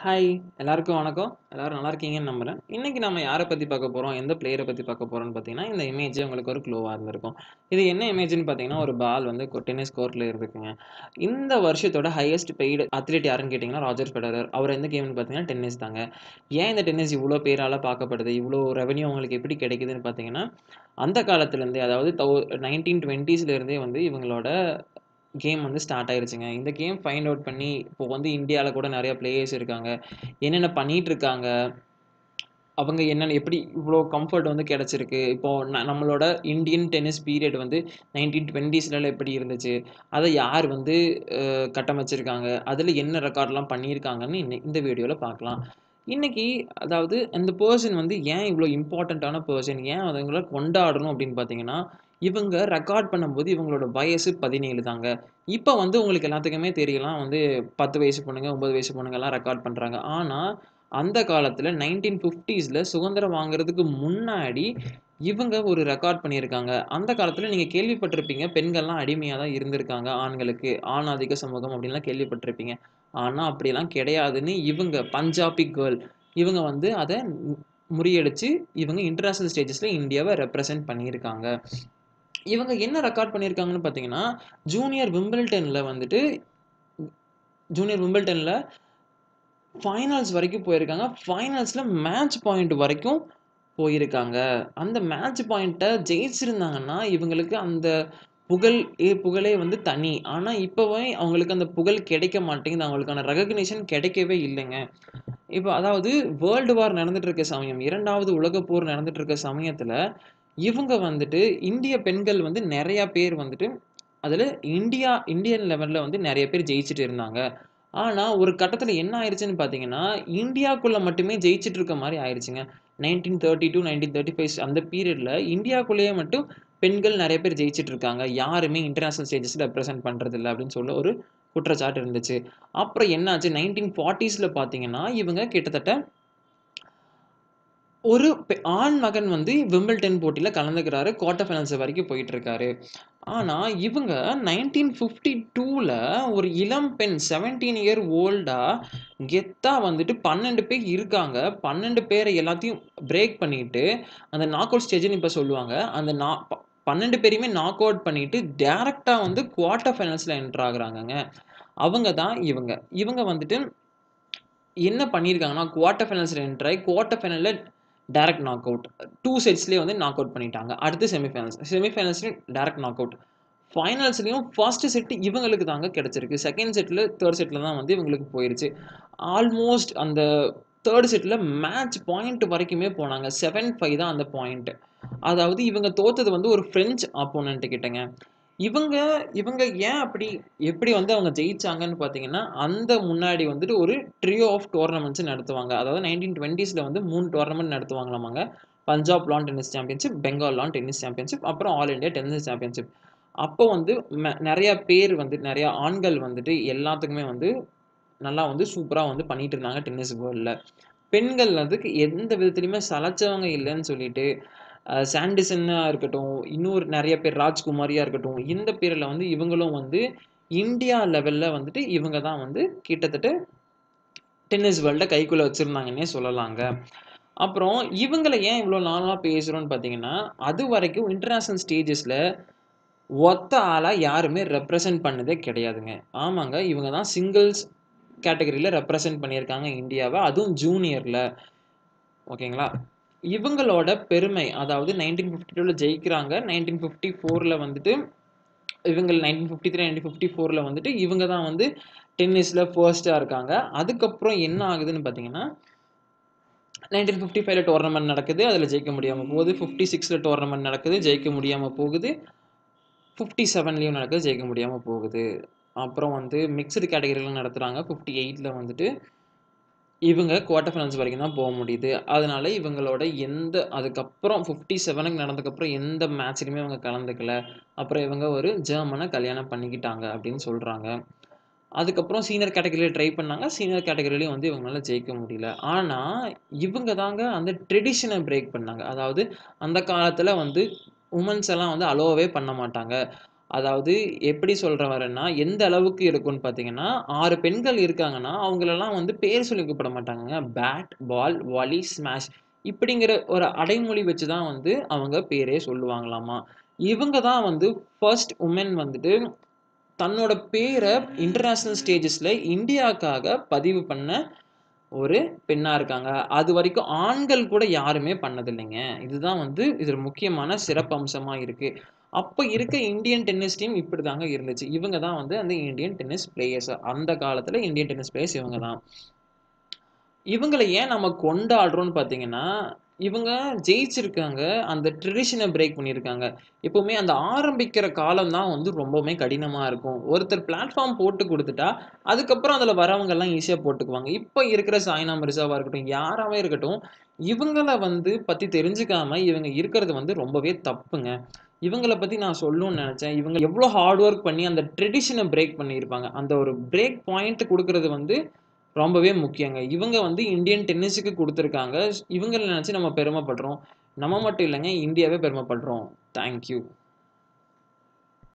Hi எல்லாருக்கும் வணக்கம் எல்லாரும் நல்லா இருக்கீங்கன்னு நம்புறேன் இன்னைக்கு நம்ம யாரை பற்றி பார்க்க போகிறோம் எந்த பிளேயரை பற்றி பார்க்க போகிறோம்னு பார்த்தீங்கன்னா இந்த இமேஜ் உங்களுக்கு ஒரு க்ளோவாக இருந்திருக்கும் இது என்ன இமேஜ்னு பார்த்தீங்கன்னா ஒரு பால் வந்து டென்னிஸ் கோர்ட்டில் இருக்குங்க இந்த வருஷத்தோட ஹையஸ்ட் பெய்டு அத்லெட் யாருன்னு கேட்டிங்கன்னா ராஜர் ஃபெடரர் அவர் எந்த கேம்னு பார்த்தீங்கன்னா டென்னிஸ் தாங்க ஏன் இந்த டென்னிஸ் இவ்வளோ பேரால் பார்க்கப்படுது இவ்வளோ ரெவன்யூ அவங்களுக்கு எப்படி கிடைக்குதுன்னு பார்த்தீங்கன்னா அந்த காலத்துலேருந்தே அதாவது தௌ நைன்டீன் டுவெண்ட்டீஸ்லேருந்தே வந்து இவங்களோட கேம் வந்து ஸ்டார்ட் ஆயிருச்சுங்க இந்த கேம் ஃபைண்ட் அவுட் பண்ணி இப்போ வந்து இந்தியாவில் கூட நிறைய பிளேயர்ஸ் இருக்காங்க என்னென்ன பண்ணிட்டு இருக்காங்க அவங்க என்னென்ன எப்படி இவ்வளோ கம்ஃபர்ட் வந்து கிடச்சிருக்கு இப்போது ந நம்மளோட இந்தியன் டென்னிஸ் பீரியட் வந்து நைன்டீன் டுவெண்ட்டீஸ்லாம் எப்படி இருந்துச்சு அதை யார் வந்து அஹ், கட்டமைச்சிருக்காங்க அதில் என்ன ரெக்கார்ட்லாம் பண்ணியிருக்காங்கன்னு இன்னை இந்த வீடியோவில் பார்க்கலாம் இன்னைக்கு அதாவது அந்த பர்சன் வந்து ஏன் இவ்வளோ இம்பார்ட்டண்ட்டான பர்சன் ஏன் அவங்கள கொண்டாடணும் அப்படின்னு பார்த்தீங்கன்னா இவங்க ரெக்கார்ட் பண்ணும்போது இவங்களோட வயசு பதினேழு தாங்க இப்போ வந்து உங்களுக்கு எல்லாத்துக்குமே தெரியலாம் வந்து பத்து வயசு பொண்ணுங்க ஒன்பது வயசு பொண்ணுங்கெல்லாம் ரெக்கார்ட் பண்ணுறாங்க ஆனால் அந்த காலத்தில் நைன்டீன் ஃபிஃப்டிஸில் சுதந்திரம் வாங்குறதுக்கு முன்னாடி இவங்க ஒரு ரெக்கார்ட் பண்ணியிருக்காங்க அந்த காலத்தில் நீங்கள் கேள்விப்பட்டிருப்பீங்க பெண்கள்லாம் அடிமையாக தான் இருந்திருக்காங்க ஆண்களுக்கு ஆண் ஆதிக்க சமூகம் அப்படின்லாம் கேள்விப்பட்டிருப்பீங்க ஆனால் அப்படிலாம் கிடையாதுன்னு இவங்க பஞ்சாபி கேர்ள் இவங்க வந்து அதை முறியடிச்சு இவங்க இன்டர்நேஷ்னல் ஸ்டேஜஸில் இந்தியாவை ரெப்ரசன்ட் பண்ணியிருக்காங்க இவங்க என்ன ரெக்கார்ட் பண்ணியிருக்காங்கன்னு பார்த்தீங்கன்னா ஜூனியர் விம்பிள்டனில் வந்துட்டு ஜூனியர் விம்பிள்டனில் ஃபைனல்ஸ் வரைக்கும் போயிருக்காங்க ஃபைனல்ஸில் மேட்ச் பாயிண்ட் வரைக்கும் போயிருக்காங்க அந்த மேட்ச் பாயிண்ட்டை ஜெயிச்சிருந்தாங்கன்னா இவங்களுக்கு அந்த புகழ் ஏ புகழே வந்து தனி ஆனால் இப்போவே அவங்களுக்கு அந்த புகழ் கிடைக்க மாட்டேங்குது அவங்களுக்கான ரெகக்னிஷன் கிடைக்கவே இல்லைங்க இப்போ அதாவது வேர்ல்டு வார் நடந்துட்டு இருக்க சமயம் இரண்டாவது உலகப் போர் நடந்துட்டு இருக்க சமயத்தில் இவங்க வந்துட்டு இந்திய பெண்கள் வந்து நிறைய பேர் வந்துட்டு அதில் இந்தியா இந்தியன் லெவலில் வந்து நிறைய பேர் ஜெயிச்சுட்டு இருந்தாங்க ஆனால் ஒரு கட்டத்தில் என்ன ஆயிடுச்சுன்னு பார்த்தீங்கன்னா இந்தியாக்குள்ளே மட்டுமே ஜெயிச்சிட்டு இருக்க மாதிரி ஆயிடுச்சுங்க nineteen thirty two nineteen thirty five அந்த பீரியடில் இந்தியாக்குள்ளேயே மட்டும் பெண்கள் நிறைய பேர் ஜெயிச்சிட்டு இருக்காங்க யாருமே இன்டர்நேஷனல் ஸ்டேஜஸ் ரெப்ரசென்ட் பண்ணுறது இல்லை அப்படின்னு சொல்ல ஒரு குற்றச்சாட்டு இருந்துச்சு அப்புறம் என்னாச்சு நைன்டீன் ஃபார்ட்டிஸில் பார்த்தீங்கன்னா இவங்க கிட்டத்தட்ட ஒரு பெ- ஆண் மகன் வந்து விம்பிள்டன் போட்டியில் கலந்துக்கிறாரு குவார்டர் ஃபைனல்ஸ் வரைக்கும் போயிட்டு இருக்காரு ஆனால் இவங்க நைன்டீன் ஃபிஃப்டி டூவில் ஒரு இளம் பெண் செவன்டீன் இயர் ஓல்டாக கெத்தாக வந்துட்டு பன்னெண்டு பேர் இருக்காங்க பன்னெண்டு பேரை எல்லாத்தையும் பிரேக் பண்ணிட்டு அந்த நாக் அவுட் ஸ்டேஜ்னு இப்போ சொல்லுவாங்க அந்த நா ப- பன்னெண்டு பேரையுமே நாக் அவுட் பண்ணிட்டு டேரெக்டாக வந்து குவார்டர் ஃபைனல்ஸில் என்ட்ரு ஆகுறாங்கங்க அவங்க தான் இவங்க இவங்க வந்துட்டு என்ன பண்ணியிருக்காங்கன்னா குவார்டர் ஃபைனல்ஸில் என்ட்ரு ஆகி குவார்டர் ஃபைனலில் டைரக்ட் நாக் அவுட் டூ செட்ஸ்லேயே வந்து நாக் அவுட் பண்ணிட்டாங்க அடுத்து செமிஃபைனல்ஸ் செமிஃபைனல்ஸ்லையும் டைரக்ட் நாக் அவுட் ஃபைனல்ஸ்லையும் ஃபர்ஸ்ட் செட் இவங்களுக்கு தாங்க கிடச்சிருக்கு செகண்ட் செட்டில் தேர்ட் செட்டில் தான் வந்து இவங்களுக்கு போயிருச்சு ஆல்மோஸ்ட் அந்த தேர்ட் செட்டில் மேட்ச் பாயிண்ட் வரைக்குமே போனாங்க செவன் ஃபைவ் தான் அந்த பாயிண்ட் அதாவது இவங்க தோத்தது வந்து ஒரு ஃப்ரெஞ்ச் ஆப்போனண்ட் கிட்டங்க இவங்க இவங்க ஏன் அப்படி எப்படி வந்து அவங்க ஜெயிச்சாங்கன்னு பார்த்தீங்கன்னா அந்த முன்னாடி வந்துட்டு ஒரு ட்ரியோ ஆஃப் டோர்னமெண்ட்ஸ் நடத்துவாங்க அதாவது நைன்டீன் டுவெண்ட்டீஸில் வந்து மூணு டோர்னமெண்ட் நடத்துவாங்களாமாங்க Punjab lawn tennis championship Bengal lawn tennis championship அப்புறம் ஆல் இந்தியா டென்னிஸ் சாம்பியன்ஷிப் அப்போ வந்து ம- நிறைய பேர் வந்து நிறைய ஆண்கள் வந்துட்டு எல்லாத்துக்குமே வந்து நல்லா வந்து சூப்பராக வந்து பண்ணிட்டு இருந்தாங்க டென்னிஸ் வேர்ல்டில் பெண்கள் அதுக்கு எந்த விதத்துலையுமே சலைச்சவங்க இல்லைன்னு சொல்லிட்டு அஹ், சாண்டிசன்னா இருக்கட்டும் இன்னொரு நிறைய பேர் ராஜ்குமாரியா இருக்கட்டும் இந்த பேரில் வந்து இவங்களும் வந்து இந்தியா லெவலில் வந்துட்டு இவங்க தான் வந்து கிட்டத்தட்ட டென்னிஸ் வேர்ல்டை கைக்குள்ளே வச்சுருந்தாங்கன்னே சொல்லலாங்க அப்புறம் இவங்களை ஏன் இவ்வளோ நாளாக பேசுகிறோன்னு பார்த்தீங்கன்னா அது வரைக்கும் இன்டர்நேஷ்னல் ஸ்டேஜஸில் ஒத்த ஆளாக யாருமே ரெப்ரசன்ட் பண்ணதே கிடையாதுங்க ஆமாங்க இவங்க தான் சிங்கிள்ஸ் கேட்டகரியில் ரெப்ரசன்ட் பண்ணியிருக்காங்க இந்தியாவை அதுவும் ஜூனியரில் ஓகேங்களா இவங்களோட பெருமை அதாவது நைன்டீன் ஃபிஃப்டி டூவில் ஜெயிக்கிறாங்க நைன்டீன் ஃபிஃப்டி ஃபோரில் வந்துட்டு இவங்க nineteen fifty three nineteen fifty ஃபோரில் வந்துட்டு இவங்க தான் வந்து டென்னிஸில் ஃபர்ஸ்ட்டாக இருக்காங்க அதுக்கப்புறம் என்ன ஆகுதுன்னு பார்த்தீங்கன்னா நைன்டீன் ஃபிஃப்டி ஃபைவ்ல டோர்னமெண்ட் நடக்குது அதில் ஜெயிக்க முடியாமல் போகுது ஃபிஃப்டி சிக்ஸில் டோர்னமெண்ட் நடக்குது ஜெயிக்க முடியாமல் போகுது ஃபிஃப்டி செவன்லேயும் நடக்குது ஜெயிக்க முடியாமல் போகுது அப்புறம் வந்து மிக்சடு கேட்டகரியில் நடத்துகிறாங்க ஃபிஃப்டி எயிட்டில் வந்துட்டு இவங்க குவார்ட்டர் ஃபைனல்ஸ் வரைக்கும் தான் போக முடியுது அதனால இவங்களோட எந்த அதுக்கப்புறம் ஃபிஃப்டி செவனுக்கு நடந்ததுக்கப்புறம் எந்த மேட்ச்லையுமே இவங்க கலந்துக்கல அப்புறம் இவங்க ஒரு ஜெர்மனை கல்யாணம் பண்ணிக்கிட்டாங்க அப்படின்னு சொல்கிறாங்க அதுக்கப்புறம் சீனியர் கேட்டகரியில் ட்ரை பண்ணாங்க சீனியர் கேட்டகரிலையும் வந்து இவங்களால ஜெயிக்க முடியல ஆனால் இவங்க தாங்க அந்த ட்ரெடிஷனை பிரேக் பண்ணாங்க அதாவது அந்த காலத்தில் வந்து உமன்ஸ் எல்லாம் வந்து அலோவே பண்ண மாட்டாங்க அதாவது எப்படி சொல்ற வரேன்னா, எந்த அளவுக்கு இருக்கும்னு பார்த்தீங்கன்னா, 6 பெண்கள் இருக்காங்கன்னா, அவங்களலாம் வந்து பேர் சொல்லி கூப்பிட மாட்டாங்கங்க. பேட், பால், வாலி, ஸ்மாஷ் இப்படிங்கிற ஒரு அடைமொழி வச்சு தான் வந்து அவங்க பேரே சொல்லுவாங்களாமா. இவங்க தான் வந்து ஃபர்ஸ்ட் வுமன் வந்துட்டு தன்னோட பேர இன்டர்நேஷனல் ஸ்டேஜஸ்ல இந்தியாக்காக பதிவு பண்ண ஒரு பெண்ணா இருக்காங்க. அதுவரைக்கும் ஆண்கள் கூட யாருமே பண்ணதில்லைங்க. இதுதான் வந்து இதில முக்கியமான சிறப்பம்சமா இருக்கு. அப்ப இருக்க இந்தியன் டென்னிஸ் டீம் இப்படிதாங்க இருந்துச்சு. இவங்க தான் வந்து அந்த இந்தியன் டென்னிஸ் பிளேயர்ஸ். அந்த காலத்துல இந்தியன் டென்னிஸ் பிளேயர்ஸ் இவங்க தான். இவங்கள ஏன் நம்ம கொண்டாடுறோம்னு பார்த்தீங்கன்னா, இவங்க ஜெயிச்சிருக்காங்க. அந்த ட்ரெடிஷன பிரேக் பண்ணியிருக்காங்க. எப்பவுமே அந்த ஆரம்பிக்கிற காலம் தான் வந்து ரொம்பவுமே கடினமா இருக்கும். ஒருத்தர் பிளாட்ஃபார்ம் போட்டு குடுத்துட்டா, அதுக்கப்புறம் அதுல வரவங்கலாம் ஈஸியா போட்டுக்குவாங்க. இப்ப இருக்கிற சாய்னா மிர்சாவா இருக்கட்டும், யாராவே இருக்கட்டும், இவங்கள வந்து பத்தி தெரிஞ்சுக்காம இவங்க இருக்கிறது வந்து ரொம்பவே தப்புங்க. இவங்கள பத்தி நான் சொல்லணும்னு நெனச்சேன். இவங்க எவ்ளோ ஹார்ட் ஒர்க் பண்ணி அந்த ட்ரெடிஷன பிரேக் பண்ணியிருப்பாங்க. அந்த ஒரு பிரேக் பாயிண்ட் குடுக்குறது வந்து ரொம்பவே முக்கியங்க. இவங்க வந்து இந்தியன் டென்னிஸ்க்கு குடுத்துருக்காங்க. இவங்கள நெனச்சு நம்ம பெருமைப்படுறோம். நம்ம மட்டும் இல்லங்க, இந்தியாவே பெருமைப்படுறோம். Thank you.